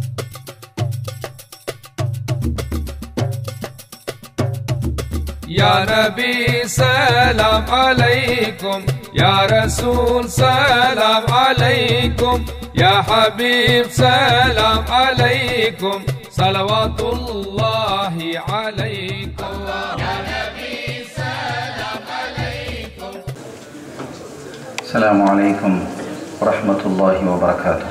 يا نبي سلام عليكم يا رسول سلام عليكم يا حبيب سلام عليكم صلوات الله عليكم السلام عليكم ورحمة الله وبركاته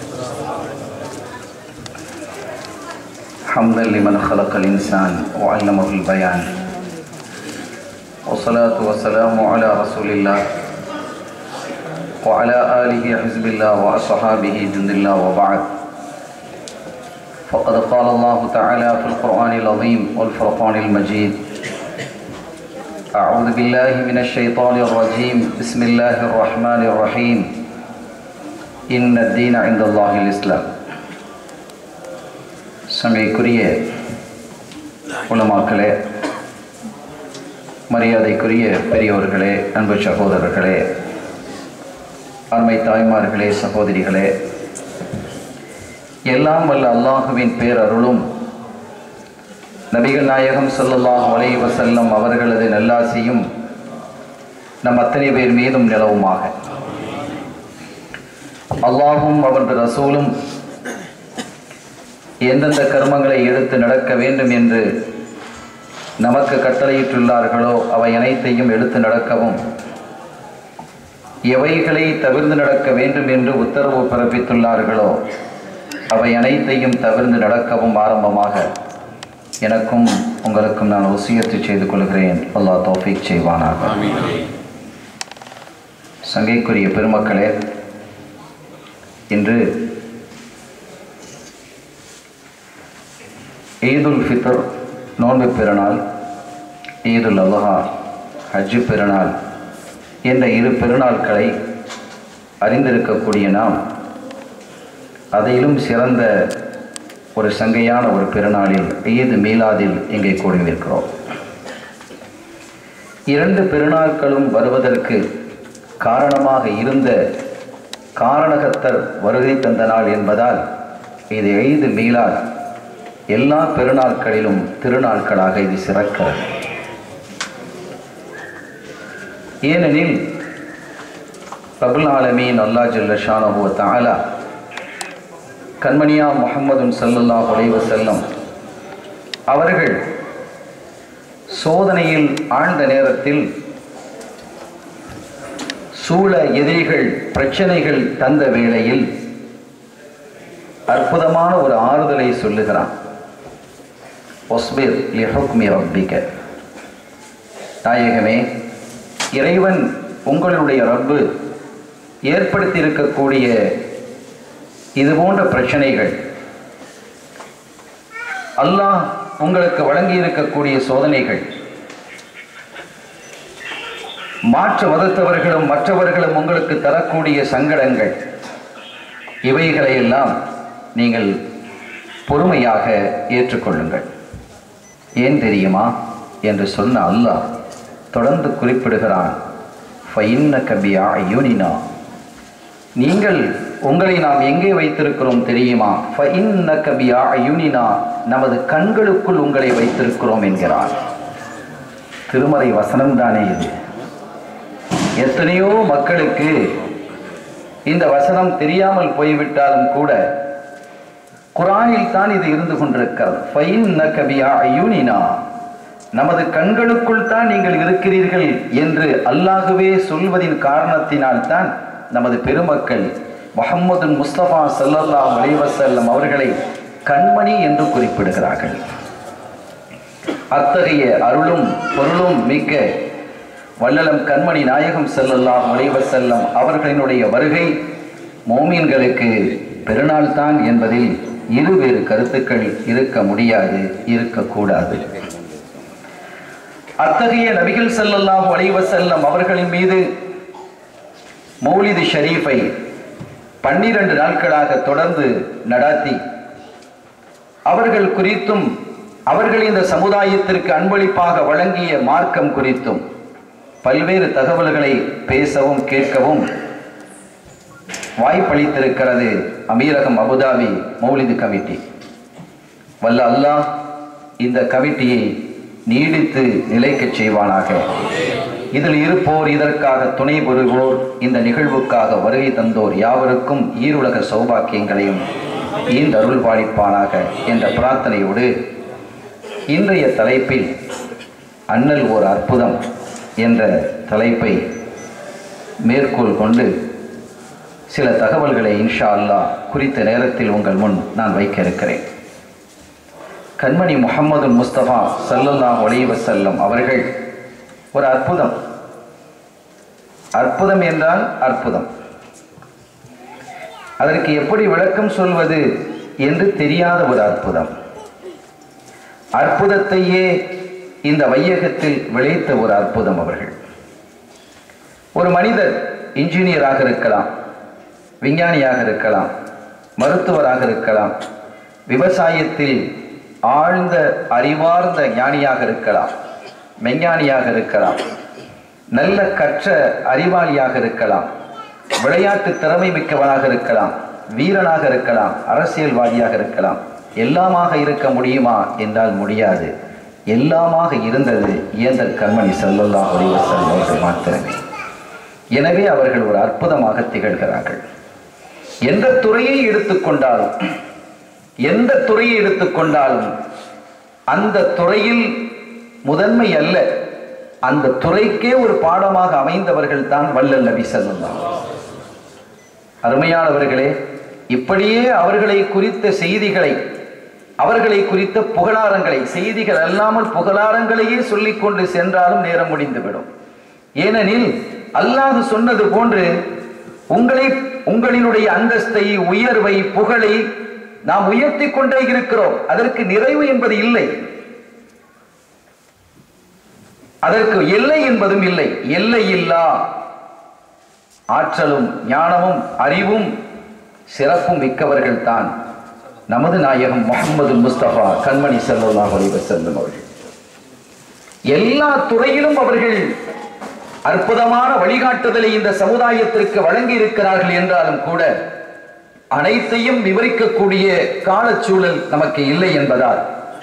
حمدا لمن خلق الإنسان وعلمه البيان والصلاة والسلام على رسول الله وعلى آله حزب الله وأصحابه جند الله وبعد فقد قال الله تعالى في القرآن العظيم والفرقان المجيد أعوذ بالله من الشيطان الرجيم بسم الله الرحمن الرحيم إن الدين عند الله الإسلام சமயக்குரிய உலமாக்களே மரியாதைக்குரிய பெரியோர்களே அன்பு சகோதரர்களே அருமை தாய்மார்களே சகோதரிகளே எல்லாம் வல்ல அல்லாஹுவின் பேரருளும் நபிகள் நாயகம் ஸல்லல்லாஹு அலைஹி வஸல்லம் அவர்களது நல்லாசியும் நம் அத்தனை பேர் மீதும் நிலவுமாக அல்லாஹும் அவரது ரசூலும் எந்தெந்த கர்மங்களை எடுத்து நடக்க வேண்டும் என்று நமக்கு கட்டளையிட்டுள்ளார்களோ அவை அனைத்தையும் எடுத்து நடக்கவும் எவைகளை தவிர்த்து நடக்க வேண்டும் என்று உத்தரவு பிறப்பித்துள்ளார்களோ அவை அனைத்தையும் தவிர்த்து நடக்கவும் ஆரம்பமாக எனக்கும் உங்களுக்கும் நான் ஒசியத்து செய்து கொள்கிறேன் அல்லாஹ் தௌஃபீக் செய்வானாக சங்கைக்குரிய பெருமக்களே இன்று ஈதுல் ஃபித்ர் நோன்பு பெருநாள் ஈதுல் அல்ஹா ஹஜ்ஜு பெருநாள் என்ற இரு பெருநாட்களை அறிந்திருக்கக்கூடிய நாம் அதிலும் சிறந்த ஒரு சங்கையான ஒரு பெருநாளில் ஈது மீலாதில் இங்கே கூடியிருக்கிறோம் இரண்டு பெருநாட்களும் வருவதற்கு காரணமாக இருந்த காரணகத்தர் வருகை தந்த நாள் என்பதால் இது ஈது மீலாத் எல்லா பெருநாட்களிலும் திருநாட்களாக இது சிறக்கிறது ஏனெனில் ரபுல் ஆலமீன் அல்லா ஜல்ல ஷானஹு தாலா கண்மணியா முகமதுன் சல்லுல்லாஹ் உலைவ செல்லம் அவர்கள் சோதனையில் ஆழ்ந்த நேரத்தில் சூழ எதிரிகள் பிரச்சனைகள் தந்த வேளையில் அற்புதமான ஒரு ஆறுதலை சொல்லுகிறான் ஒஸ்பிர் லிஹுக்மி ரப்பிக நாயகமே இறைவன் உங்களுடைய ரப்பு ஏற்படுத்தியிருக்கக்கூடிய இது போன்ற பிரச்சனைகள் அல்லாஹ் உங்களுக்கு வழங்கி இருக்கக்கூடிய சோதனைகள் மாற்று மதத்தவர்களும் மற்றவர்களும் உங்களுக்கு தரக்கூடிய சங்கடங்கள் இவைகளையெல்லாம் நீங்கள் பொறுமையாக ஏற்றுக்கொள்ளுங்கள் ஏன் தெரியுமா என்று சொன்ன அல்லாஹ் தொடர்ந்து குறிப்பிடுகிறான் ஃபைன்ன கபியா யூனினா நீங்கள் உங்களை நாம் எங்கே வைத்திருக்கிறோம் தெரியுமா ஃபைன்ன கபியா யூனினா நமது கண்களுக்குள் உங்களை வைத்திருக்கிறோம் என்கிறான் திருமறை வசனம்தானே இது எத்தனையோ மக்களுக்கு இந்த வசனம் தெரியாமல் போய்விட்டாலும் கூட குரானில் தான் இது இருந்து கொண்டிருக்கிறது ஃபைன்ன கபியா யூனினா நமது கண்களுக்குள் தான் நீங்கள் இருக்கிறீர்கள் என்று அல்லாகவே சொல்வதின் காரணத்தினால் தான் நமது பெருமக்கள் முகமது முஸ்தபா சல்லல்லா அலைவசல்லம் அவர்களை கண்மணி என்று குறிப்பிடுகிறார்கள் அத்தகைய அருளும் பொருளும் மிக்க வள்ளலம் கண்மணி நாயகம் செல்லல்லாம் செல்லம் அவர்களினுடைய வருகை மோமீன்களுக்கு பெருநாள் தான் என்பதில் இருவேறு கருத்துக்கள் இருக்க முடியாது இருக்கக்கூடாது அத்தகைய நபிகள் செல்லல்லாம் செல்லம் அவர்களின் மீது மௌலிது ஷரீஃபை பன்னிரண்டு நாட்களாக தொடர்ந்து நடாத்தி அவர்கள் குறித்தும் அவர்கள் இந்த சமுதாயத்திற்கு அன்பளிப்பாக வழங்கிய மார்க்கம் குறித்தும் பல்வேறு தகவல்களை பேசவும் கேட்கவும் வாய்ப்பளித்திருக்கிறது அமீரகம் அபுதாபி மௌலிது கமிட்டி வல்ல அல்லாஹ் இந்த கமிட்டியை நீடித்து நிலைக்கச் செய்வானாக இதில் இருப்போர் இதற்காக துணை புரிவோர் இந்த நிகழ்வுக்காக வருகை தந்தோர் யாவருக்கும் ஈருலக சௌபாக்கியங்களையும் ஈந்தருள் பாலிப்பானாக என்ற பிரார்த்தனையோடு இன்றைய தலைப்பில் அண்ணல் ஓர் அற்புதம் என்ற தலைப்பை மேற்கோள் கொண்டு சில தகவல்களை இன்ஷா அல்லாஹ் குறித்த நேரத்தில் உங்கள் முன் நான் வைக்க இருக்கிறேன் கண்மணி முகமது முஸ்தபா சல்லல்லாஹ் அலைஹி வஸல்லம் அவர்கள் ஒரு அற்புதம் அற்புதம் என்றால் அற்புதம் அதற்கு எப்படி விளக்கம் சொல்வது என்று தெரியாத ஒரு அற்புதம் அற்புதத்தையே இந்த வையகத்தில் விளைத்த ஒரு அற்புதம் அவர்கள் ஒரு மனிதர் இன்ஜினியராக இருக்கலாம் விஞ்ஞானியாக இருக்கலாம் மருத்துவராக இருக்கலாம் விவசாயத்தில் ஆழ்ந்த அறிவார்ந்த ஞானியாக இருக்கலாம் மெஞ்ஞானியாக இருக்கலாம் நல்ல கற்ற அறிவாளியாக இருக்கலாம் விளையாட்டு திறமை மிக்கவனாக இருக்கலாம் வீரனாக இருக்கலாம் அரசியல்வாதியாக இருக்கலாம் எல்லாமாக இருக்க முடியுமா என்றால் முடியாது எல்லாமாக இருந்தது இயந்தர் கண்மணி செல்லல்லாஹ் அலைவசல்லம் அவர்கள் மாத்திரமே எனவே அவர்கள் ஒரு அற்புதமாக திகழ்கிறார்கள் எந்த துறையை எடுத்துக்கொண்டாலும் எந்த துறையை எடுத்துக்கொண்டாலும் அந்த துறையில் முதன்மை அல்ல அந்த துறைக்கே ஒரு பாடமாக அமைந்தவர்கள் தான் வள்ளல் நபி ஸல்லல்லாஹு அருமையானவர்களே இப்படியே அவர்களை குறித்த செய்திகளை அவர்களை குறித்த புகழாரங்களை செய்திகள் அல்லாமல் புகழாரங்களையே சொல்லிக் கொண்டு சென்றாலும் நேரம் முடிந்துவிடும் ஏனெனில் அல்லாஹ் சொன்னது போன்று உங்களை உங்களினுடைய அந்தஸ்தை உயர்வை புகழை நாம் உயர்த்தி கொண்டே இருக்கிறோம் அதற்கு நிறைவு என்பது இல்லை அதற்கு எல்லை என்பதும் இல்லை எல்லை இல்லா ஆற்றலும் ஞானமும் அறிவும் சிறப்பும் மிக்கவர்கள் தான் நமது நாயகம் முகமது முஸ்தபா கண்மணி செல்லல்லாஹ் அலைஹி வஸல்லம் அவர்கள் எல்லா துறையிலும் அவர்கள் அற்புதமான வழிகாட்டுதலை இந்த சமுதாயத்திற்கு வழங்கி இருக்கிறார்கள் என்றாலும் கூட அனைத்தையும் விவரிக்கக்கூடிய காலச்சூழல் நமக்கு இல்லை என்பதால்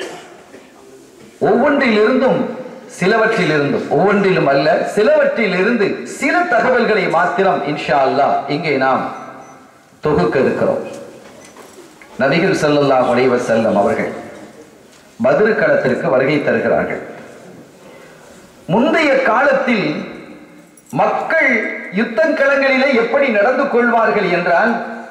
ஒவ்வொன்றிலிருந்தும் சிலவற்றிலிருந்தும் ஒவ்வொன்றிலும் அல்ல சிலவற்றிலிருந்து சில தகவல்களை மாத்திரம் இன்ஷா அல்லாஹ் இங்கே நாம் தொகுக்க இருக்கிறோம் நபிகள் ஸல்லல்லாஹு அலைஹி வஸல்லம் அவர்கள் பத்ரு களத்திற்கு வருகை தருகிறார்கள் முந்தைய காலத்தில் மக்கள் யுத்தங்களங்களிலே எப்படி நடந்து கொள்வார்கள் என்றால்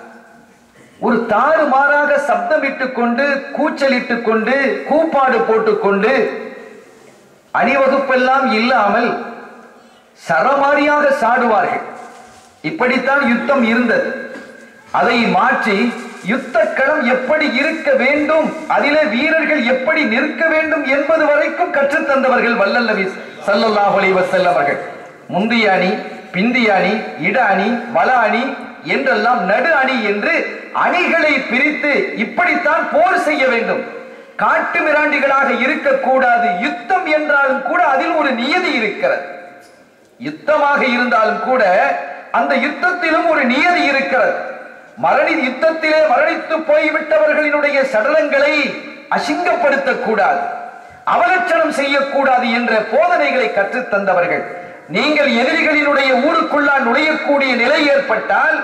ஒரு தாறுமாறாக சப்தமிட்டுக் கொண்டு கூச்சலிட்டுக் கொண்டு கூப்பாடு போட்டுக்கொண்டு அணிவகுப்பெல்லாம் இல்லாமல் சரமாரியாக சாடுவார்கள் இப்படித்தான் யுத்தம் இருந்தது அதை மாற்றி யுத்த களம் எப்படி இருக்க வேண்டும் அதிலே வீரர்கள் எப்படி நிற்க வேண்டும் என்பது வரைக்கும் கற்றுத்தந்தவர்கள் வல்லல் நபி ஸல்லல்லாஹு அலைஹி வஸல்லம் அவர்கள் முந்திய அணி பிந்திய அணி இட அணி வல அணி என்றெல்லாம் நடு அணி என்று அணிகளை பிரித்து இப்படித்தான் போர் செய்ய வேண்டும் காட்டு மிராண்டிகளாக இருக்கக்கூடாது யுத்தம் என்றாலும் கூட அதில் ஒரு நியதி இருக்கிறது யுத்தமாக இருந்தாலும் கூட அந்த யுத்தத்திலும் ஒரு நியதி இருக்கிறது மரணி யுத்தத்திலே மரணித்து போய்விட்டவர்களினுடைய சடலங்களை அசிங்கப்படுத்தக்கூடாது அவலட்சணம் செய்யக்கூடாது என்ற போதனைகளை கற்றுத் தந்தவர்கள் நீங்கள் எதிரிகளினுடைய ஊருக்குள்ளால் நுழையக்கூடிய நிலை ஏற்பட்டால்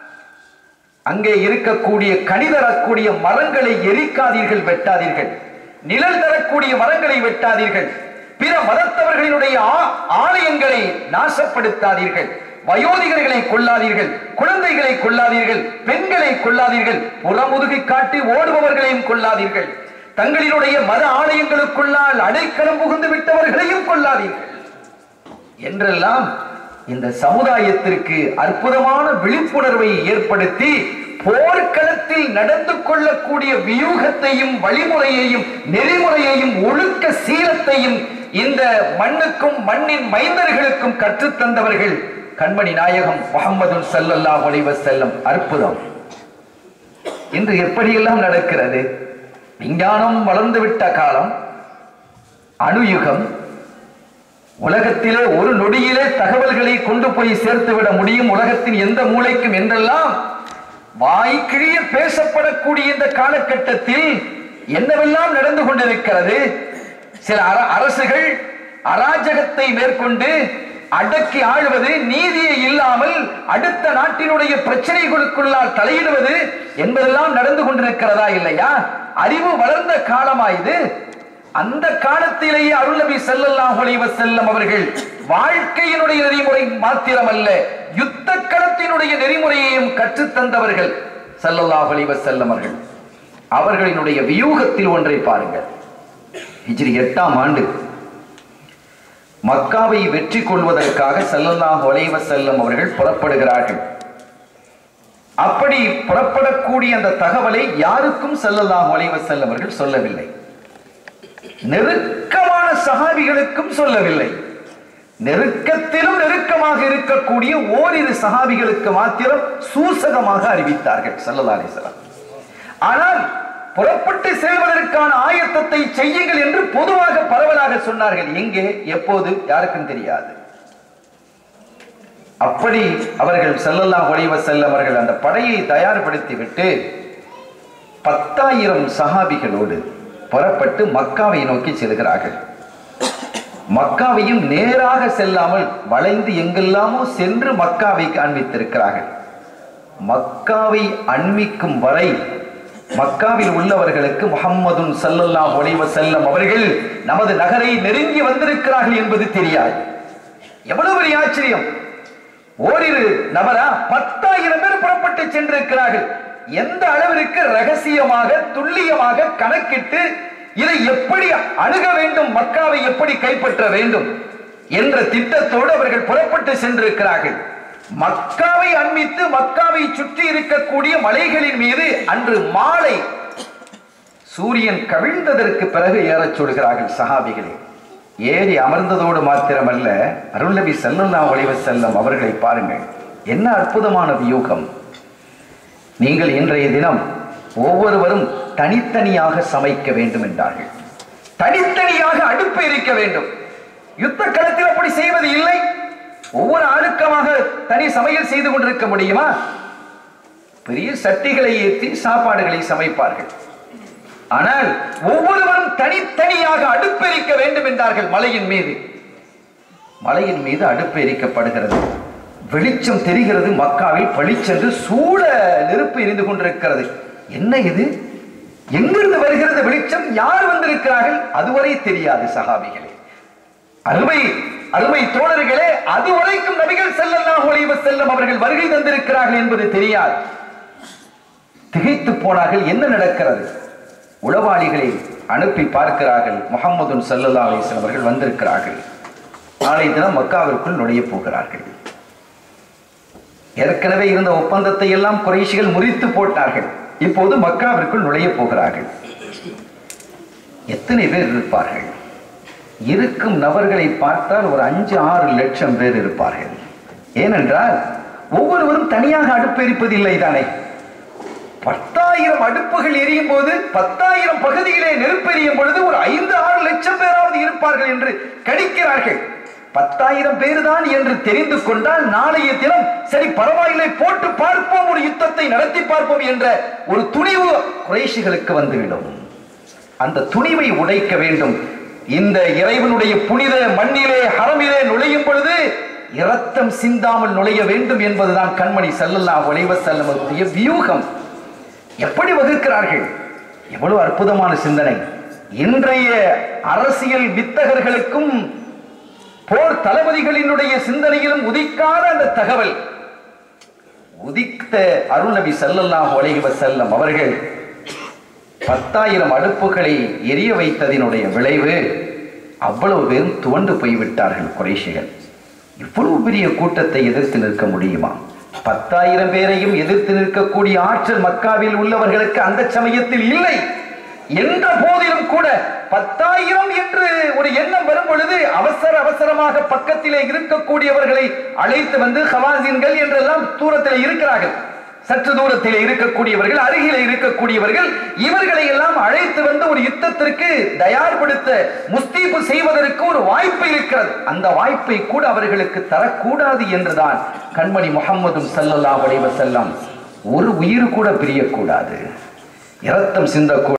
அங்கே இருக்கக்கூடிய கனி தரக்கூடிய மரங்களை எரிக்காதீர்கள் வெட்டாதீர்கள் நிழல் தரக்கூடிய மரங்களை வெட்டாதீர்கள் பிற மதத்தவர்களினுடைய ஆ- ஆலயங்களை நாசப்படுத்தாதீர்கள் வயோதிகர்களை கொள்ளாதீர்கள் குழந்தைகளை கொள்ளாதீர்கள் பெண்களை கொள்ளாதீர்கள் புறமுதுகை காட்டி ஓடுபவர்களையும் கொள்ளாதீர்கள் தங்களினுடைய மத ஆலயங்களுக்குள்ளால் அடைக்கலம் புகுந்து விட்டவர்களையும் கொள்ளாதீர்கள் என்றெல்லாம் இந்த சமுதாயத்திற்கு அற்புதமான விழிப்புணர்வை ஏற்படுத்தி போர்க்களத்தில் நடந்து கொள்ளக்கூடிய வியூகத்தையும் வழிமுறையையும் நெறிமுறையையும் ஒழுக்க சீலத்தையும் இந்த மண்ணுக்கும் மண்ணின் மைந்தர்களுக்கும் கற்றுத்தந்தவர்கள் கண்மணி நாயகம் முகமது ஸல்லல்லாஹு அலைஹி வஸல்லம் அற்புதம் இன்று எப்படியெல்லாம் நடக்கிறது விஞ்ஞானம் வளர்ந்துவிட்ட காலம் அணுயுகம் உலகத்திலே ஒரு நொடியிலே தகவல்களை கொண்டு போய் சேர்த்து விட முடியும் உலகத்தின் எந்த மூலைக்கும் என்றெல்லாம் வாய்க்கிழிய பேசப்படக்கூடிய இந்த காலகட்டத்தில் என்னவெல்லாம் நடந்து கொண்டிருக்கிறது சில அர- அரசுகள் அராஜகத்தை மேற்கொண்டு அடக்கி ஆளுவது நீதியை இல்லாமல் அடுத்த நாட்டினுடைய பிரச்சனைகளுக்குள்ளால் தலையிடுவது என்பதெல்லாம் நடந்து கொண்டிருக்கிறதா இல்லையா அறிவு வளர்ந்த காலமா இது அந்த காலத்திலேயே அருள்நபி ஸல்லல்லாஹு அலைஹி வஸல்லம் அவர்கள் வாழ்க்கையினுடைய நெறிமுறை மாத்திரமல்ல யுத்த களத்தினுடைய நெறிமுறையையும் கற்றுத் தந்தவர்கள் ஸல்லல்லாஹு அலைஹி வஸல்லம் அவர்கள் அவர்களினுடைய வியூகத்தில் ஒன்றை பாருங்கள் ஹிஜ்ரி எட்டாம் ஆண்டு மக்காவை வெற்றி கொள்வதற்காக ஸல்லல்லாஹு அலைஹி வஸல்லம் அவர்கள் புறப்படுகிறார்கள் அப்படி புறப்படக்கூடிய அந்த தகவலை யாருக்கும் ஸல்லல்லாஹு அலைஹி வஸல்லம் அவர்கள் சொல்லவில்லை நெருக்கமான சஹாபிகளுக்கும் சொல்லவில்லை நெருக்கத்திலும் நெருக்கமாக இருக்கக்கூடிய ஓரிரு சஹாபிகளுக்கு மாத்திரம் சூசகமாக அறிவித்தார்கள் ஸல்லல்லாஹு அலைஹி வஸல்லம் ஆனால் புறப்பட்டு செல்வதற்கான ஆயத்தத்தை செய்யுங்கள் என்று பொதுவாக பரவலாக சொன்னார்கள் எங்கே எப்போது யாருக்கும் தெரியாது அப்படி அவர்கள் ஸல்லல்லாஹு அலைஹி வஸல்லம் அவர்கள் அந்த படையை தயார்படுத்தி விட்டு பத்தாயிரம் சஹாபிகளோடு புறப்பட்டு மக்காவை நோக்கி செல்கிறார்கள் மக்காவையும் நேராக செல்லாமல் வளைந்து எங்கெல்லாமோ சென்று மக்காவை காண்பித்திருக்கிறார்கள் மக்காவை அண்மிக்கும் வரை மக்காவில் உள்ளவர்களுக்கு முஹம்மதுன் ஸல்லல்லாஹு அலைஹி வஸல்லம் அவர்கள் நமது நகரை நெருங்கி வந்திருக்கிறார்கள் என்பது தெரியாது எவ்வளவு பெரிய ஆச்சரியம் ஓரிரு நபரா பத்தாயிரம் பேர் புறப்பட்டு சென்றிருக்கிறார்கள் எந்த அளவிற்கு ரகசியமாக துல்லியமாக கணக்கிட்டு இதை எப்படி அணுக வேண்டும் மக்காவை எப்படி கைப்பற்ற வேண்டும் என்ற திட்டத்தோடு அவர்கள் புறப்பட்டு சென்றிருக்கிறார்கள் மக்காவை அண்மித்து மக்காவை சுற்றி இருக்கக்கூடிய மலைகளின் மீது அன்று மாலை சூரியன் கவிழ்ந்ததற்கு பிறகு ஏறச் சொல்கிறார்கள் சஹாபிகளே ஏறி அமர்ந்ததோடு மாத்திரமல்ல அருள்நபி ஸல்லல்லாஹு அலைஹி வஸல்லம் அவர்களை பாருங்கள் என்ன அற்புதமான வியூகம் நீங்கள் இன்றைய தினம் ஒவ்வொருவரும் தனித்தனியாக சமைக்க வேண்டும் என்றார்கள் தனித்தனியாக அடுப்பு எரிக்க வேண்டும் யுத்த களத்தில் அப்படி செய்வது இல்லை ஒவ்வொரு ஆளுக்கமாக தனி சமையல் செய்து கொண்டிருக்க முடியுமா பெரிய சட்டிகளை ஏற்றி சாப்பாடுகளை சமைப்பார்கள் ஆனால் ஒவ்வொருவரும் தனித்தனியாக அடுப்பு எரிக்க வேண்டும் என்றார்கள் மலையின் மீது மலையின் மீது அடுப்பு எரிக்கப்படுகிறது வெளிச்சம் தெரிகிறது மக்காவில் பளிச்சென்று சூழ நெருப்பு எரிந்து கொண்டிருக்கிறது என்ன இது எங்கிருந்து வருகிறது வெளிச்சம் யார் வந்திருக்கிறார்கள் அதுவரை தெரியாது சகாபிகளே அருமை அருமை தோழர்களே அதுவரைக்கும் நபிகள் ஸல்லல்லாஹு அலைஹி வஸல்லம் அவர்கள் வருகை தந்திருக்கிறார்கள் என்பது தெரியாது திகைத்து போனார்கள் என்ன நடக்கிறது உளவாளிகளை அனுப்பி பார்க்கிறார்கள் முகமது சல்லல்லா அலிஸ்லாம் அவர்கள் வந்திருக்கிறார்கள் நாளை தினம் மக்காவிற்குள் நுழைய போகிறார்கள் ஏற்கனவே இருந்த ஒப்பந்தத்தை எல்லாம் குறைஷிகள் முறித்து போட்டார்கள் இப்போது மக்காவிற்குள் நுழைய போகிறார்கள் எத்தனை பேர் இருப்பார்கள் இருக்கும் நபர்களை பார்த்தால் ஒரு அஞ்சு ஆறு லட்சம் பேர் இருப்பார்கள் ஏனென்றால் ஒவ்வொருவரும் தனியாக அடுப்பெரிப்பதில்லை தானே பத்தாயிரம் அடுப்புகள் எரியும் போது பத்தாயிரம் பகுதியிலே நெருப்பு எரியும் பொழுது ஒரு ஐந்து ஆறு லட்சம் பேராவது இருப்பார்கள் என்று கணிக்கிறார்கள் பத்தாயிரம் பேர் தான் என்று தெரிந்து கொண்டால் நாளைய தினம் சரி பரவாயில்லை போட்டு பார்ப்போம் ஒரு யுத்தத்தை நடத்தி பார்ப்போம் என்ற ஒரு துணிவு குறைஷிகளுக்கு வந்துவிடும் அந்த துணிவை உடைக்க வேண்டும் இந்த இறைவனுடைய புனித மண்ணிலே ஹரமிலே நுழையும் பொழுது இரத்தம் சிந்தாமல் நுழைய வேண்டும் என்பதுதான் கண்மணி ஸல்லல்லாஹு அலைஹி வஸல்லமுடைய வியூகம் எப்படி வகுக்கிறார்கள் எவ்வளவு அற்புதமான சிந்தனை இன்றைய அரசியல் வித்தகர்களுக்கும் போர் தளபதிகளினுடைய சிந்தனையிலும் உதிக்காத அந்த தகவல் உதித்த அருள்நபி ஸல்லல்லாஹு அலைஹி வஸல்லம் அவர்கள் பத்தாயிரம் அடுப்புகளை எரிய வைத்ததினுடைய விளைவு அவ்வளவு பேரும் துவண்டு போய்விட்டார்கள் குறைஷிகள் இவ்வளவு பெரிய கூட்டத்தை எதிர்த்து நிற்க முடியுமா பத்தாயிரம் பேரையும் எதிர்த்து நிற்கக்கூடிய ஆற்றல் மக்காவில் உள்ளவர்களுக்கு அந்த சமயத்தில் இல்லை என்ற போதிலும் கூட பத்தாயிரம் என்று ஒரு எண்ணம் வரும் பொழுது அவசர அவசரமாக பக்கத்திலே இருக்கக்கூடியவர்களை அழைத்து வந்து ஹவாசின்கள் என்றெல்லாம் தூரத்தில் இருக்கிறார்கள் சற்று தூரத்தில் இருக்கக்கூடியவர்கள் அருகிலே இருக்கக்கூடியவர்கள் இவர்களை எல்லாம் அழைத்து வந்து ஒரு யுத்தத்திற்கு தயார்படுத்த முஸ்தீபு செய்வதற்கு ஒரு வாய்ப்பு இருக்கிறது அந்த வாய்ப்பை கூட அவர்களுக்கு தரக்கூடாது என்றுதான் கண்மணி முகம்மதும் ஸல்லல்லாஹு அலைஹி வஸல்லம் ஒரு உயிர் கூட பிரியக்கூடாது இரத்தம் சிந்தக்கூடாது